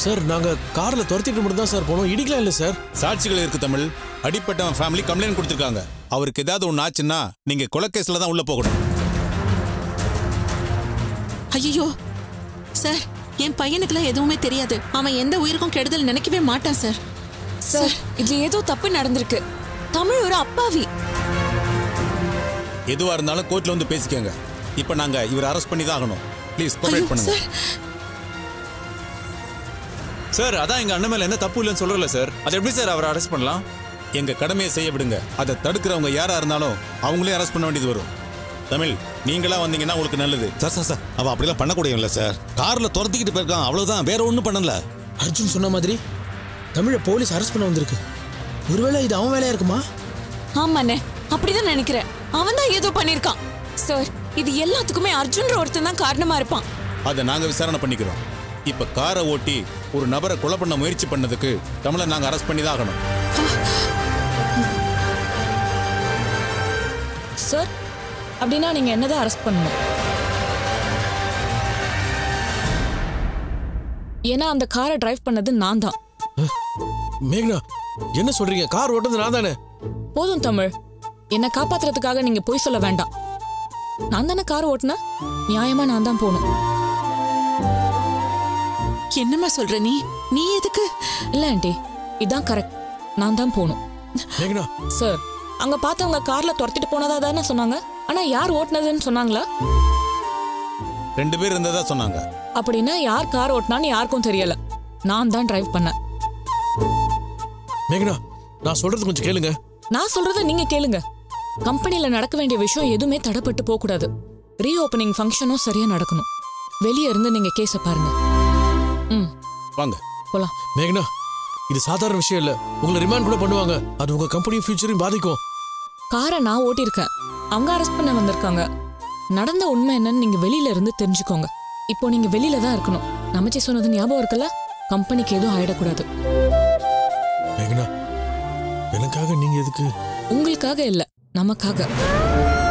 sir நாங்க கார்ல துரத்திட்டு மட்டும் தான் சார் போனோம் இடிக்கலாம் இல்ல சார் சாட்சிகள் இருக்கு தமிழ் அடிப்பட்டவன் ஃபேமிலி கம்ப்ளைண்ட் கொடுத்துருக்காங்க அவருக்கு ஏதாவது ஒன்று ஆச்சுன்னா நீங்க கொலைக்கேஸ்ல தான் உள்ள போகணும் ஐயோ சார் என் பையனுக்குலாம் எதுவுமே தெரியாது அவன் எந்த உயிருக்கும் கெடுதல் நினைக்கவே மாட்டான் சார் சார் இதுல ஏதோ தப்பு நடந்திருக்கு தமிழ் ஒரு அப்பாவி எதுவா இருந்தாலும் கோர்ட்ல வந்து பேசிக்கங்க இப்போ நாங்க இவரை அரெஸ்ட் பண்ணி தான் ஆகணும் ப்ளீஸ் ஐயோ கோஆபரேட் பண்ணுங்க சார் சார் அதான் எங்க அண்ணன் மேல என்ன தப்பு இல்லைன்னு சொல்றல சார் அது எப்படி சார் அவரை அரெஸ்ட் பண்ணலாம் எங்க கடமையை செய்ய விடுங்க அதை தடுக்கிறவங்க யாரா இருந்தாலும் அவங்களே அரெஸ்ட் பண்ண வேண்டியது வரும் தமிழ் நீங்களா வந்தீங்கன்னா உங்களுக்கு நல்லது சார் சார் சார் அவன் அப்படிலாம் பண்ணக்கூடியவன்ல சார் கார்ல துரத்திக்கிட்டு போயிருக்கான் அவ்வளவுதான் வேற ஒன்றும் பண்ணல அர்ஜுன் சொன்ன மாதிரி தமிழை போலீஸ் அரெஸ்ட் பண்ண வந்திருக்கு ஒருவேளை இது அவன் வேலையா இருக்குமா ஆமாண்ணே அப்படிதான் நினைக்கிறேன் அவன் தான் ஏதோ பண்ணிருக்கான் சார் இது எல்லாத்துக்குமே அர்ஜுன்ற ஒருத்தன் தான் காரணமா இருப்பான் அதை நாங்க விசாரணை பண்ணிக்கிறோம் இப்ப காரை ஓட்டி ஒரு நபரை கொலை பண்ண முயற்சி பண்ணதுக்கு தமிழை நாங்க அரெஸ்ட் பண்ணி தான் ஆகணும் சார் அப்படின்னா நீங்க என்னதான் அரெஸ்ட் பண்ணணும் ஏன்னா அந்த காரை டிரைவ் பண்ணது நான் தான் மேக்னா என்ன சொல்றீங்க கார் ஓட்டுறது நான் தானே போதும் தமிழ் என்னை காப்பாத்துறதுக்காக நீங்க போய் சொல்ல வேண்டாம் நான் தானே கார் ஓட்டுனேன் நியாயமா நான் தான் போகணும் என்னம்மா சொல்ற நீ நீ எதுக்கு இல்ல ஆண்டி இதான் கரெக்ட் நான் தான் போகணும் மேக்னா சார் அங்க பார்த்தவங்க கார்ல துரத்திட்டு போனதா தானே சொன்னாங்க ஆனா யார் ஓட்டுனதுன்னு சொன்னாங்களா ரெண்டு பேர் இருந்ததா சொன்னாங்க அப்படின்னா யார் கார் ஓட்டினான்னு யாருக்கும் தெரியல நான் தான் டிரைவ் பண்ணேன் மேக்னா நான் சொல்றது கொஞ்சம் கேளுங்க நான் சொல்றத நீங்க கேளுங்க கம்பெனில நடக்க வேண்டிய விஷயம் எதுவுமே தடைப்பட்டு போக கூடாது ரீஓபனிங் ஃபங்க்ஷனும் சரியா நடக்கணும் வெளியே இருந்து நீங்க கேஸ பாருங்க ம் வாங்க போலாம் மேக்னா இது சாதாரண விஷயம் இல்ல உங்களை ரிமாண்ட் கூட பண்ணுவாங்க அது உங்க கம்பெனி ஃபியூச்சரையும் பாதிக்கும் காரை நான் ஓட்டியிருக்கேன் அவங்க அரெஸ்ட் பண்ண வந்திருக்காங்க நடந்த உண்மை என்னன்னு நீங்க வெளியில இருந்து தெரிஞ்சுக்கோங்க இப்போ நீங்க வெளியில தான் இருக்கணும் நமச்சி சொன்னது ஞாபகம் இருக்குல்ல கம்பெனிக்கு எதுவும் ஆயிடக்கூடாது மேக்னா எனக்காக நீங்க எதுக்கு உங்களுக்காக இல்ல நமக்காக